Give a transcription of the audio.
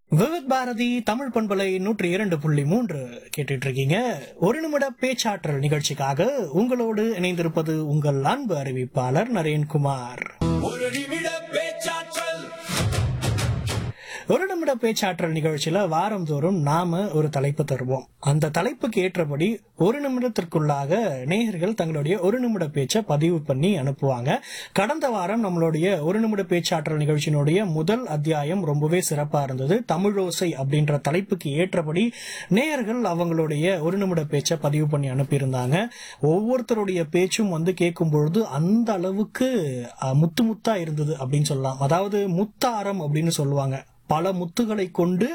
விவித் பாரதி தமிழ் பண்பலை நூற்றி இரண்டு புள்ளி மூன்று கேட்டுட்டு இருக்கீங்க ஒரு நிமிட பேச்சாற்றல் நிகழ்ச்சிக்காக உங்களோடு இணைந்திருப்பது உங்கள் அன்பு அறிவிப்பாளர் நரேன்குமார் ஒரு நிமிட பேச்சாற்றல் ஒரு நிமிட பேச்சாற்றல் நிகழ்ச்சியில வாரந்தோறும் நாம ஒரு தலைப்பு தருவோம் அந்த தலைப்புக்கு ஏற்றபடி ஒரு நிமிடத்திற்குள்ளாக நேயர்கள் தங்களுடைய ஒரு நிமிட பேச்சை பதிவு பண்ணி அனுப்புவாங்க கடந்த வாரம் நம்மளுடைய ஒரு நிமிட பேச்சாற்றல் நிகழ்ச்சியினுடைய முதல் அத்தியாயம் ரொம்பவே சிறப்பா இருந்தது தமிழோசை அப்படின்ற தலைப்புக்கு ஏற்றபடி நேயர்கள் அவங்களுடைய ஒரு நிமிட பேச்சை பதிவு பண்ணி அனுப்பியிருந்தாங்க ஒவ்வொருத்தருடைய பேச்சும் வந்து கேட்கும் பொழுது அந்த அளவுக்கு அஹ், முத்து முத்தா இருந்தது அப்படின்னு சொல்லலாம் அதாவது முத்தாரம் அப்படின்னு சொல்லுவாங்க பல முத்துகளை கொண்டு